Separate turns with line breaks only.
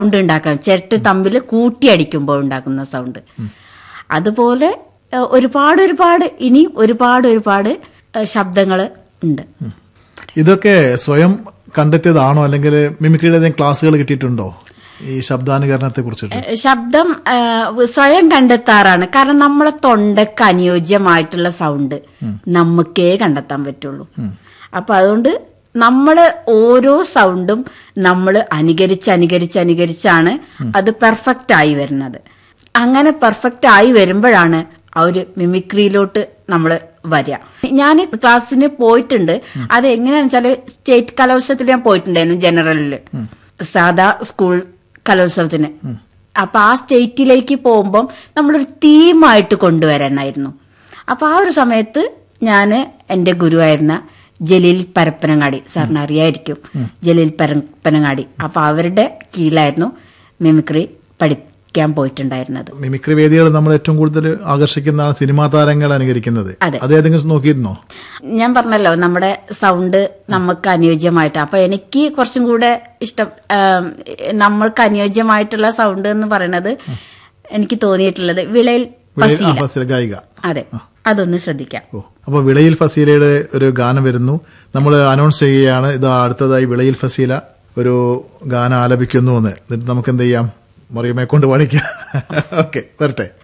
Sound ഉണ്ടാക്കാം ചിരട്ട് തമ്മിൽ കൂട്ടിയടിക്കുമ്പോൾ ഉണ്ടാക്കുന്ന സൗണ്ട് അതുപോലെ ഏഹ്, ഒരുപാട് ഒരുപാട് ഇനി ഒരുപാട് ഒരുപാട് ശബ്ദങ്ങൾ ഉണ്ട്
ഇതൊക്കെ സ്വയം കണ്ടെത്തിയതാണോ അല്ലെങ്കിൽ മിമിക്രിയുടെ ഏതെങ്കിലും ക്ലാസ്സുകൾ കിട്ടിയിട്ടുണ്ടോ ഈ ശബ്ദാനുകരണത്തെ കുറിച്ചിട്ട്
ഏഹ്, ശബ്ദം ഏഹ്, സ്വയം കണ്ടെത്താറാണ് കാരണം നമ്മളെ തൊണ്ടക്ക് അനുയോജ്യമായിട്ടുള്ള സൗണ്ട് നമുക്കേ കണ്ടെത്താൻ പറ്റുള്ളൂ അപ്പൊ അതുകൊണ്ട് നമ്മള് ഓരോ സൗണ്ടും നമ്മൾ അനുകരിച്ച് അനുകരിച്ച് അനുകരിച്ചാണ് അത് പെർഫെക്റ്റ് ആയി വരുന്നത് അങ്ങനെ പെർഫെക്റ്റ് ആയി വരുമ്പോഴാണ് ആ ഒരു മിമിക്രിയിലോട്ട് നമ്മൾ വരിക ഞാൻ ക്ലാസ്സിന് പോയിട്ടുണ്ട് അത് എങ്ങനെയാണെന്ന് വെച്ചാല് സ്റ്റേറ്റ് കലോത്സവത്തിൽ ഞാൻ പോയിട്ടുണ്ടായിരുന്നു ജനറലില് സാധാ സ്കൂൾ കലോത്സവത്തിന് അപ്പൊ ആ സ്റ്റേറ്റിലേക്ക് പോകുമ്പം നമ്മളൊരു തീമായിട്ട് കൊണ്ടുവരാനായിരുന്നു അപ്പൊ ആ ഒരു സമയത്ത് ഞാന് എന്റെ ഗുരുവായിരുന്ന ജലീൽ പരപ്പനങ്ങാടി സാറിന് അറിയായിരിക്കും ജലീൽ പരപ്പനങ്ങാടി അപ്പൊ അവരുടെ കീഴിലായിരുന്നു മിമിക്രി പഠിക്കാൻ പോയിട്ടുണ്ടായിരുന്നത്
മിമിക്രി വേദികൾ നമ്മൾ ഏറ്റവും കൂടുതൽ ആകർഷിക്കുന്നതാണ് സിനിമാ താരങ്ങൾ അനുകരിക്കുന്നത്
അതെ.
അത് ഏതെങ്കിലും നോക്കിയിരുന്നോ
ഞാൻ പറഞ്ഞല്ലോ നമ്മുടെ സൗണ്ട് നമുക്ക് അനുയോജ്യമായിട്ട് അപ്പൊ എനിക്ക് കുറച്ചും കൂടെ ഇഷ്ടം ആം, നമ്മൾക്ക് അനുയോജ്യമായിട്ടുള്ള സൗണ്ട് എന്ന് പറയുന്നത് എനിക്ക് തോന്നിയിട്ടുള്ളത് വിളയിൽ
വിളയിൽ- ആ,
ഫസീല
ഫസീല ഗായിക
അതെ അതൊന്ന് ശ്രദ്ധിക്കാം
ഓ അപ്പൊ വിളയിൽ ഫസീലയുടെ ഒരു ഗാനം വരുന്നു നമ്മൾ അനൗൺസ് ചെയ്യുകയാണ് ഇത് അടുത്തതായി വിളയിൽ ഫസീല ഒരു ഗാനം ആലപിക്കുന്നു എന്ന് എന്നിട്ട് നമുക്ക് എന്ത് ചെയ്യാം മറിയമ്മയെ കൊണ്ട് പാടിക്കാം ഓക്കെ വരട്ടെ